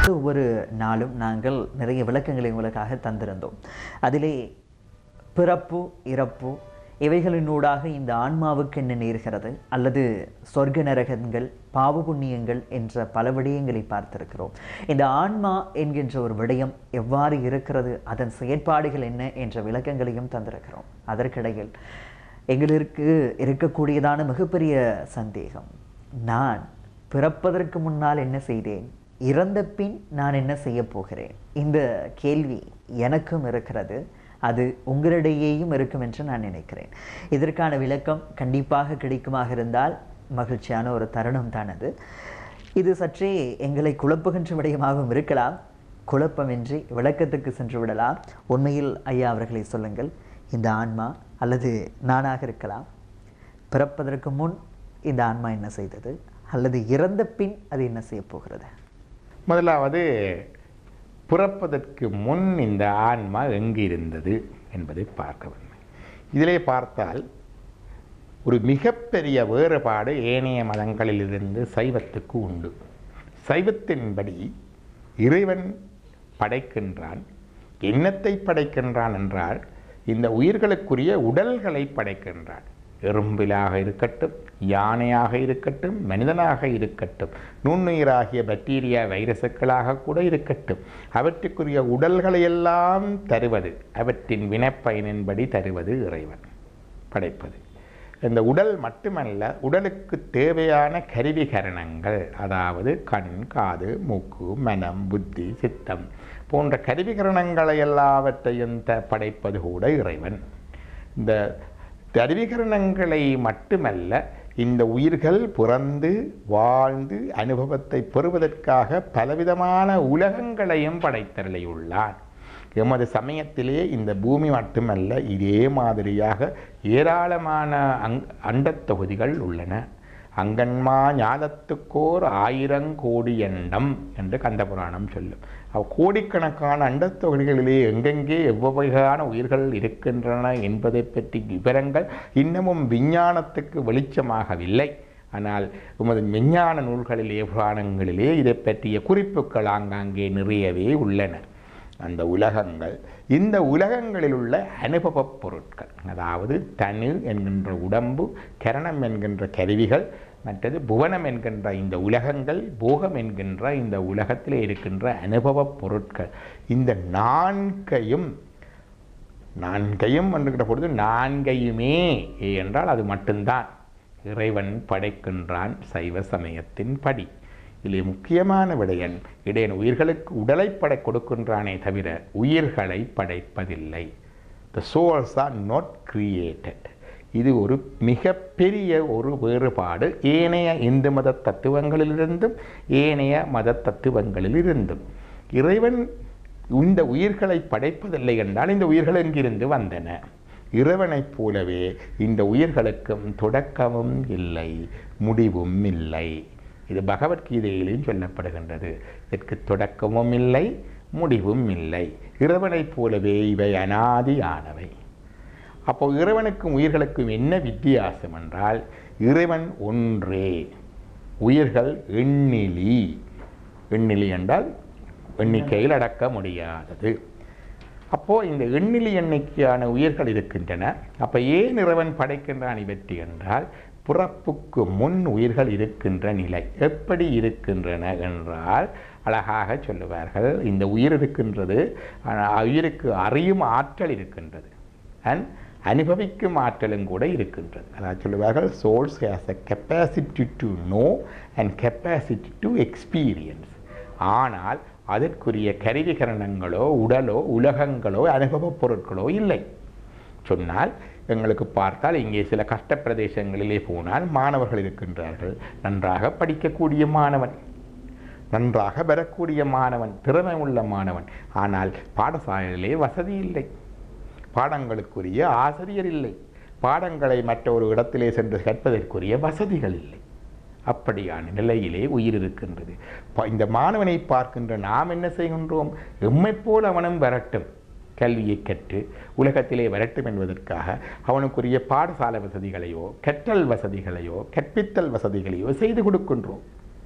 ஒவ்வொரு நாளும் நாங்கள் நிறைய விளக்கங்களை உங்களுக்காக தந்திருந்தோம் அதிலே பிறப்பு இறப்பு இவைகளினூடாக இந்த ஆன்மாவுக்கு என்ன நேர்கிறது அல்லது சொர்க்க நரகங்கள் பாவ புண்ணியங்கள் என்ற பல விடயங்களை பார்த்திருக்கிறோம் இந்த ஆன்மா என்கின்ற ஒரு விடயம் எவ்வாறு இருக்கிறது அதன் செயற்பாடுகள் என்ன என்ற விளக்கங்களையும் தந்திருக்கிறோம் அதற்கிடையில் எங்களுக்கு இருக்கக்கூடியதான மிகப்பெரிய சந்தேகம் நான் பிறப்பதற்கு முன்னால் என்ன செய்தேன் இறந்த பின் நான் என்ன செய்ய போகிறேன் இந்த கேள்வி எனக்கும் இருக்கிறது அது உங்களிடையேயும் இருக்கும் என்று நான் நினைக்கிறேன் இதற்கான விளக்கம் கண்டிப்பாக கிடைக்குமாக இருந்தால் மகிழ்ச்சியான ஒரு தருணம் தான் அது இது சற்றே எங்களை குழப்புகின்ற விடயமாகவும் இருக்கலாம் குழப்பமின்றி விளக்கத்துக்கு சென்று விடலாம் உண்மையில் ஐயா அவர்களை சொல்லுங்கள் இந்த ஆன்மா அல்லது நானாக இருக்கலாம் பிறப்பதற்கு முன் இந்த ஆன்மா என்ன செய்தது அல்லது இறந்த பின் அது என்ன செய்ய போகிறது முதலாவது பிறப்பதற்கு முன் இந்த ஆன்மா எங்கு இருந்தது என்பதை பார்க்க வேண்டும் இதிலே பார்த்தால் ஒரு மிகப்பெரிய வேறுபாடு ஏனைய மதங்களிலிருந்து சைவத்துக்கு உண்டு சைவத்தின்படி இறைவன் படைக்கின்றான் எண்ணத்தை படைக்கின்றான் என்றால் இந்த உயிர்களுக்குரிய உடல்களை படைக்கின்றான் எறும்பிலாக இருக்கட்டும் யானையாக இருக்கட்டும் மனிதனாக இருக்கட்டும் நுண்ணுயிராகிய பாக்டீரியா வைரசுக்களாக கூட இருக்கட்டும் அவற்றுக்குரிய உடல்களை எல்லாம் தருவது அவற்றின் வினைப்பயனின்படி தருவது இறைவன் படைப்பது இந்த உடல் மட்டுமல்ல உடலுக்கு தேவையான கருவிகரணங்கள் அதாவது கண் காது மூக்கு மனம் புத்தி சித்தம் போன்ற கருவிகரணங்களை எல்லாவற்றையும் த படைப்பது கூட இறைவன் இந்த கருவிகரணங்களை மட்டுமல்ல இந்த உயிர்கள் பிறந்து வாழ்ந்து அனுபவத்தை பெறுவதற்காக பலவிதமான உலகங்களையும் படைத்தருளியுள்ளான் எமது சமயத்திலே இந்த பூமி மட்டுமல்ல இதே மாதிரியாக ஏராளமான அங் அண்டத் தொகுதிகள் உள்ளன அங்கன்மா ஞானத்துக்கோர் ஆயிரங்கோடி அண்டம் என்று கந்தபுராணம் சொல்லும் அவ் கோடிக்கணக்கான அண்டத் தொகுதிகளிலே எங்கெங்கே எவ்வகையான உயிர்கள் இருக்கின்றன என்பதை பற்றி விவரங்கள் இன்னமும் விஞ்ஞானத்துக்கு வெளிச்சமாகவில்லை ஆனால் உமது விஞ்ஞான நூல்களிலே புராணங்களிலே இதை பற்றிய குறிப்புகள் ஆங்காங்கே நிறையவே உள்ளன அந்த உலகங்கள் இந்த உலகங்களில் உள்ள அனுபவப் பொருட்கள் அதாவது தனு என்கின்ற உடம்பு கரணம் என்கின்ற கருவிகள் மற்றது புவனம் என்கின்ற இந்த உலகங்கள் போகம் என்கின்ற இந்த உலகத்திலே இருக்கின்ற அனுபவப் பொருட்கள் இந்த நான்கையும் நான்கையும் என்கிற பொழுது நான்கையுமே என்றால் அது மட்டும்தான் இறைவன் படைக்கின்றான் சைவ சமயத்தின் படி இதில் முக்கியமான விடயன் இடையன் உயிர்களுக்கு உடலை படை கொடுக்கின்றானே தவிர உயிர்களை படைப்பதில்லை the souls are not created இது ஒரு மிகப்பெரிய ஒரு வேறுபாடு ஏனைய இந்து மத தத்துவங்களிலிருந்தும் ஏனைய மத தத்துவங்களிலிருந்தும் இறைவன் இந்த உயிர்களை படைப்பதில்லை என்றால் இந்த உயிர்கள் எங்கிருந்து வந்தன இறைவனைப் போலவே இந்த உயிர்களுக்கும் தொடக்கமும் இல்லை முடிவும் இல்லை இது பகவத்கீதையிலும் சொல்லப்படுகின்றது இதற்கு தொடக்கமும் இல்லை முடிவும் இல்லை இறைவனைப் போலவே இவை அனாதியானவை அப்போ இறைவனுக்கும் உயிர்களுக்கும் என்ன வித்தியாசம் என்றால் இறைவன் ஒன்றே உயிர்கள் எண்ணிலி எண்ணிலி என்றால் எண்ணிக்கையில் அடக்க முடியாதது அப்போ இந்த எண்ணிலி எண்ணிக்கையான உயிர்கள் இருக்கின்றன அப்போ ஏன் இறைவன் படைக்கின்றான் இவற்றை என்றால் பிறப்புக்கு முன் உயிர்கள் இருக்கின்ற நிலை எப்படி இருக்கின்றன என்றால் அழகாக சொல்லுவார்கள் இந்த உயிர் இருக்கின்றது ஆனால் உயிருக்கு அறியும் ஆற்றல் இருக்கின்றது அண்ட் அனுபவிக்கும் ஆற்றலும் கூட இருக்கின்றது அதாவது சொல்லுவார்கள் souls has a capacity to know and capacity to experience ஆனால் அதற்குரிய கருவிகரணங்களோ உடலோ உலகங்களோ அனுபவப் பொருட்களோ இல்லை சொன்னால் எங்களுக்கு பார்த்தால் இங்கே சில கஷ்ட பிரதேசங்களிலே போனால் மாணவர்கள் இருக்கின்றார்கள் நன்றாக படிக்கக்கூடிய மாணவன் நன்றாக பெறக்கூடிய மாணவன் திறமை உள்ள மாணவன் ஆனால் பாடசாலையிலே வசதி இல்லை பாடங்களுக்குரிய ஆசிரியர் இல்லை பாடங்களை மற்ற ஒரு இடத்திலே சென்று கற்பதற்குரிய வசதிகள் இல்லை அப்படியான நிலையிலே உயிர் இருக்கின்றது ப- இந்த மாணவனை பார்க்கின்ற நாம் என்ன செய்கின்றோம் எம்மைப் போல் அவனும் வரட்டும் கல்வியை கற்று உலகத்திலே வரட்டும் என்பதற்காக அவனுக்குரிய பாடசாலை வசதிகளையோ கற்றல் வசதிகளையோ கற்பித்தல் வசதிகளையோ செய்து கொடுக்கின்றோம்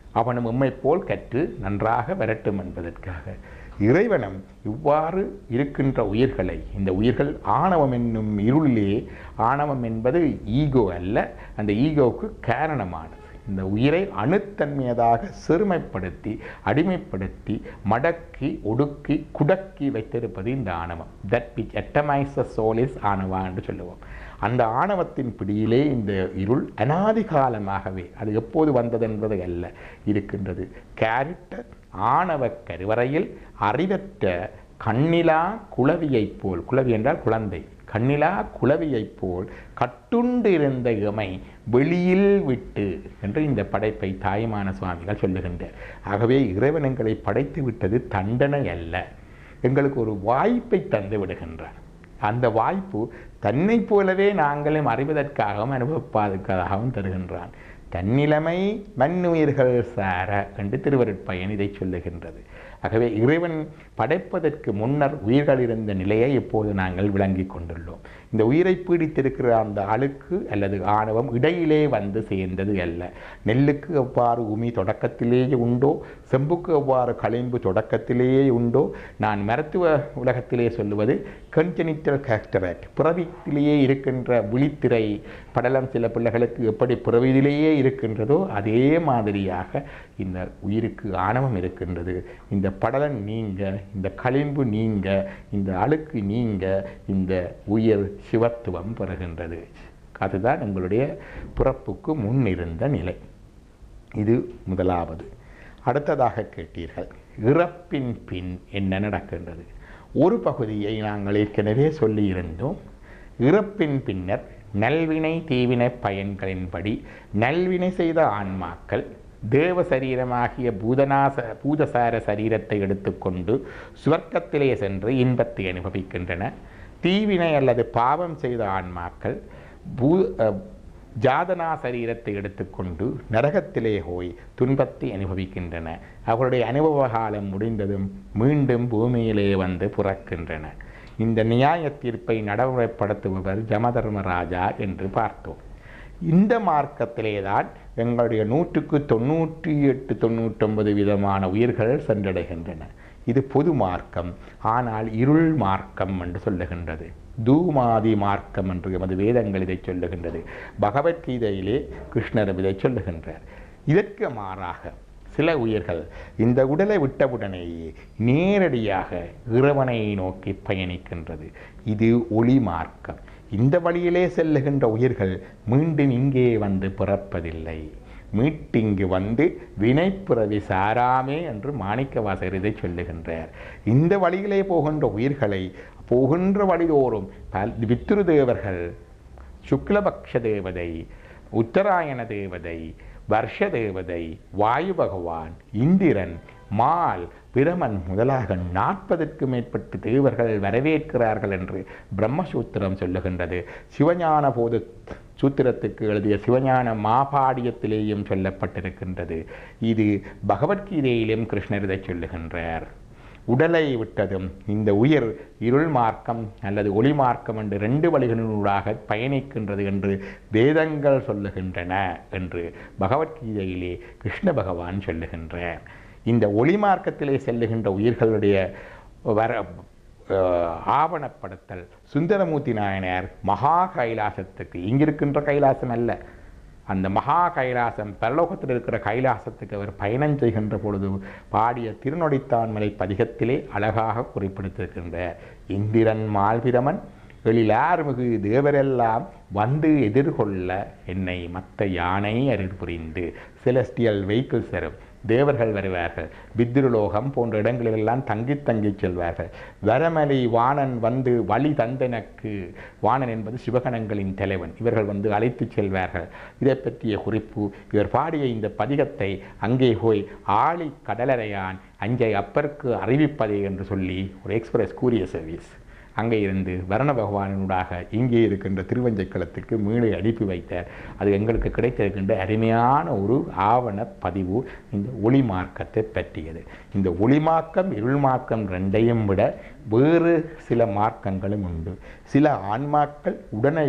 அவனும் உம்மை போல் கற்று நன்றாக வரட்டும் என்பதற்காக இறைவனம் இவ்வாறு இருக்கின்ற உயிர்களை இந்த உயிர்கள் ஆணவம் என்னும் இருளிலே ஆணவம் என்பது ஈகோ அல்ல அந்த ஈகோவுக்கு காரணமானது இந்த உயிரை அணுத்தன்மையதாக சிறுமைப்படுத்தி அடிமைப்படுத்தி மடக்கி ஒடுக்கி குடக்கி வைத்திருப்பது இந்த ஆணவம் that which atomise soul is ஆணவா என்று சொல்லுவோம் அந்த ஆணவத்தின் பிடியிலே இந்த இருள் அனாதி காலமாகவே அது எப்போது வந்தது என்பது அல்ல இருக்கின்றது கேரக்டர் ஆணவ கருவறையில் அறிவற்ற கண்ணிலா குளவியைப் போல் குளவி என்றால் குழந்தை கண்ணிலா குளவியைப் போல் கட்டுண்டு இருந்த இமை வெளியில் விட்டு என்று இந்த படைப்பை தாய்மான சுவாமிகள் சொல்லுகின்றார் ஆகவே இறைவன் எங்களை படைத்து விட்டது தண்டனை அல்ல எங்களுக்கு ஒரு வாய்ப்பை தந்து விடுகின்றார் அந்த வாய்ப்பு தன்னைப் போலவே நாங்களும் அறிவதற்காகவும் அனுபவிப்பதற்காகவும் தருகின்றான் தன்னிலைமை மண்ணுயிர்கள் சார என்று திருவருட்பயன் இதை சொல்லுகின்றது ஆகவே இறைவன் படைப்பதற்கு முன்னர் உயிர்கள் இருந்த நிலையை இப்போது நாங்கள் விளங்கி கொண்டுள்ளோம் இந்த உயிரை பீடித்திருக்கிற அந்த அழுக்கு அல்லது ஆணவம் இடையிலே வந்து சேர்ந்தது அல்ல நெல்லுக்கு எவ்வாறு உமி தொடக்கத்திலேயே உண்டோ செம்புக்கு எவ்வாறு களிம்பு தொடக்கத்திலேயே உண்டோ நான் மருத்துவ உலகத்திலே சொல்லுவது கன்ஜெனிட்டல் கேஸ்டரேட் பிறவித்திலேயே இருக்கின்ற விழித்திரை படலம் சில பிள்ளைகளுக்கு எப்படி பிறவியிலேயே இருக்கின்றதோ அதே மாதிரியாக இந்த உயிருக்கு ஆணவம் இருக்கின்றது இந்த படலம் நீங்க இந்த களிம்பு நீங்க இந்த அழுக்கு நீங்க இந்த உயிர் சிவத்துவம் பெறுகின்றது அதுதான் உங்களுடைய பிறப்புக்கு முன் இருந்த நிலை இது முதலாவது அடுத்ததாக கேட்டீர்கள் இறப்பின் பின் என்ன நடக்கின்றது ஒரு பகுதியை நாங்கள் ஏற்கனவே சொல்லியிருந்தோம் இறப்பின் பின்னர் நல்வினை தீவினை பயன்களின்படி நல்வினை செய்த ஆன்மாக்கள் தேவ சரீரமாகிய பூதனாச பூதசார சரீரத்தை எடுத்துக்கொண்டு சுவர்க்கத்திலே சென்று இன்பத்தை அனுபவிக்கின்றன தீவினை அல்லது பாவம் செய்த ஆன்மாக்கள் பூ அஹ், ஜாதனா சரீரத்தை எடுத்துக்கொண்டு நரகத்திலே போய் துன்பத்தை அனுபவிக்கின்றன அவருடைய அனுபவ காலம் முடிந்ததும் மீண்டும் பூமியிலே வந்து பிறக்கின்றன இந்த நியாய தீர்ப்பை நடைமுறைப்படுத்துபவர் ஜமதர்மராஜா என்று பார்த்தோம் இந்த மார்க்கத்திலே தான் எங்களுடைய நூற்றுக்கு தொண்ணூற்றி எட்டு தொண்ணூற்றொன்பது விதமான உயிர்கள் சென்றடைகின்றன இது பொது மார்க்கம் ஆனால் இருள் மார்க்கம் என்று சொல்லுகின்றது தூமாதி மார்க்கம் என்று எமது வேதங்கள் இதை சொல்லுகின்றது பகவத்கீதையிலே கிருஷ்ணர் இதை சொல்லுகின்றார் இதற்கு மாறாக சில உயிர்கள் இந்த உடலை விட்டவுடனேயே நேரடியாக இறைவனை நோக்கி பயணிக்கின்றது இது ஒளி மார்க்கம் இந்த வழியிலே செல்லுகின்ற உயிர்கள் மீண்டும் இங்கே வந்து பிறப்பதில்லை மீட்டிங்கு வந்து வினைப்பிறவி சாராமே என்று மாணிக்கவாசகர் இதை சொல்லுகின்றார் இந்த வழியிலே போகின்ற உயிர்களை போகின்ற வழிதோறும் பல் வித்துரு தேவர்கள் சுக்லபக்ஷ தேவதை உத்தராயண தேவதை வர்ஷ தேவதை வாயு பகவான் இந்திரன் மால் பிரமன் முதலாக நாற்பதுக்கு மேற்பட்ட தேவர்கள் வரவேற்கிறார்கள் என்று பிரம்மசூத்திரம் சொல்லுகின்றது சிவஞான போது சூத்திரத்துக்கு எழுதிய சிவஞான மாபாடியத்திலேயும் சொல்லப்பட்டிருக்கின்றது இது பகவத்கீதையிலும் கிருஷ்ணர் இதை சொல்லுகின்றார் உடலை விட்டதும் இந்த உயிர் இருள் மார்க்கம் அல்லது ஒளி மார்க்கம் என்று ரெண்டு வழிகளினூடாக பயணிக்கின்றது என்று வேதங்கள் சொல்லுகின்றன என்று பகவத்கீதையிலே கிருஷ்ண பகவான் சொல்லுகின்றார் இந்த ஒளி மார்க்கத்திலே செல்லுகின்ற உயிர்களுடைய வர அஹ், ஆவணப்படுத்தல் சுந்தரமூர்த்தி நாயனார் மகா கைலாசத்துக்கு இங்கிருக்கின்ற கைலாசம் அல்ல அந்த மகா கைலாசம் பரலோகத்தில் இருக்கிற கைலாசத்துக்கு அவர் பயணம் செய்கின்ற பொழுது பாடிய திருநொடித்தான்மலை பதிகத்திலே அழகாக குறிப்பிடுத்திருக்கின்ற இந்திரன் மால்பிரமன் எழிலார்மிகு தேவரெல்லாம் வந்து எதிர்கொள்ள என்னை மத்த யானை அருள் புரிந்து செலஸ்டியல் வெஹிக்கிள்ஸ் வரும் தேவர்கள் வருவார்கள் பித்ருலோகம் போன்ற இடங்களிலெல்லாம் தங்கி தங்கி செல்வார்கள் வரமலி வாணன் வந்து வழி தந்தனக்கு வாணன் என்பது சிவகணங்களின் தலைவன் இவர்கள் வந்து அழைத்து செல்வார்கள் இதை பற்றிய குறிப்பு இவர் பாடிய இந்த பதிகத்தை அங்கே போய் ஆழி கடலரையான் அங்கே அப்பருக்கு அறிவிப்பதே என்று சொல்லி ஒரு எக்ஸ்பிரஸ் கூரிய சர்வீஸ் அங்கே இருந்து வரண பகவானினூடாக இங்கே இருக்கின்ற திருவஞ்சைக்களத்துக்கு மீளை அனுப்பி வைத்தார் அது எங்களுக்கு கிடைத்திருக்கின்ற அருமையான ஒரு ஆவண பதிவு இந்த ஒளி மார்க்கத்தை பற்றியது இந்த ஒளி மார்க்கம் இருள் மார்க்கம் ரெண்டையும் விட வேறு சில மார்க்கங்களும் உண்டு சில ஆன்மாக்கள் உடனே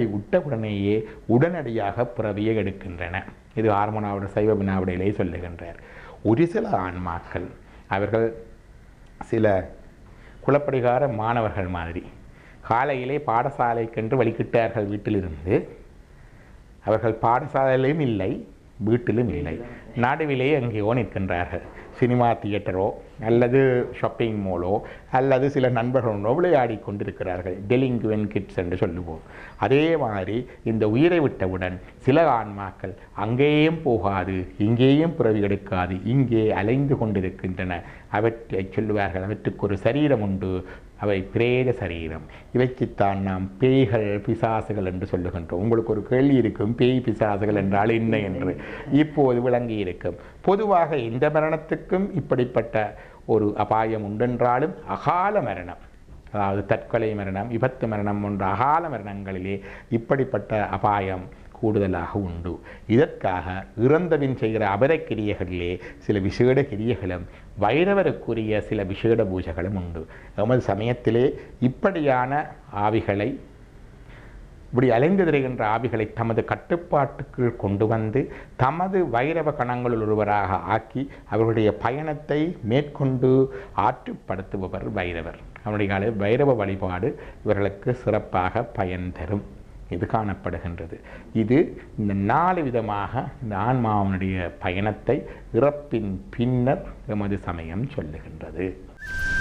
உடனேயே உடனடியாக பிறவியை எடுக்கின்றன இது ஆர்மனாவோட சைவ வினாவிடையிலே சொல்லுகின்றார் ஒரு சில ஆன்மாக்கள் அவர்கள் சில குலப்படிகார மாணவர்கள் மாதிரி காலையிலே பாடசாலைக்கென்று வழிகிட்டார்கள் வீட்டிலிருந்து அவர்கள் பாடசாலையிலும் இல்லை வீட்டிலும் இல்லை நடுவிலே எங்கேயோ நிற்கின்றார்கள் சினிமா தியேட்டரோ அல்லது ஷாப்பிங் மாலோ அல்லது சில நண்பர்களோ விளையாடி கொண்டிருக்கிறார்கள் டெலிங்குவன் கிட்ஸ் என்று சொல்லுவோம் அதே மாதிரி இந்த உயிரை விட்டவுடன் சில ஆன்மாக்கள் அங்கேயும் போகாது இங்கேயும் பிறவி எடுக்காது இங்கே அலைந்து கொண்டிருக்கின்றன அவற்றை சொல்லுவார்கள் அவற்றுக்கு ஒரு சரீரம் உண்டு அவை பிரேத சரீரம் இவைக்குத்தான் நாம் பேய்கள் பிசாசுகள் என்று சொல்லுகின்றோம் உங்களுக்கு ஒரு கேள்வி இருக்கும் பேய் பிசாசுகள் என்றால் என்ன என்று இப்போது விளங்கி இருக்கும் பொதுவாக இந்த மரணத்துக்கும் இப்படிப்பட்ட ஒரு அபாயம் உண்டென்றாலும் அகால மரணம் அதாவது தற்கொலை மரணம் விபத்து மரணம் போன்ற அகால மரணங்களிலே இப்படிப்பட்ட அபாயம் கூடுதலாக உண்டு இதற்காக இறந்தபின் செய்கிற அபர கிரியைகளிலே சில விசேட கிரியைகளும் வைரவருக்குரிய சில விசேட பூஜைகளும் உண்டு எமது சமயத்திலே இப்படியான ஆவிகளை இப்படி அலைந்து திரிகின்ற ஆவிகளை தமது கட்டுப்பாட்டுக்குள் கொண்டு வந்து தமது வைரவ கணங்களுள் ஒருவராக ஆக்கி அவர்களுடைய பயணத்தை மேற்கொண்டு ஆற்றுப்படுத்துபவர் வைரவர் அவருடைய கால வைரவ வழிபாடு இவர்களுக்கு சிறப்பாக பயன் தரும் இது காணப்படுகின்றது இது இந்த நாலு விதமாக இந்த ஆன்மாவனுடைய பயணத்தை இறப்பின் பின்னர் எமது சமயம் சொல்லுகின்றது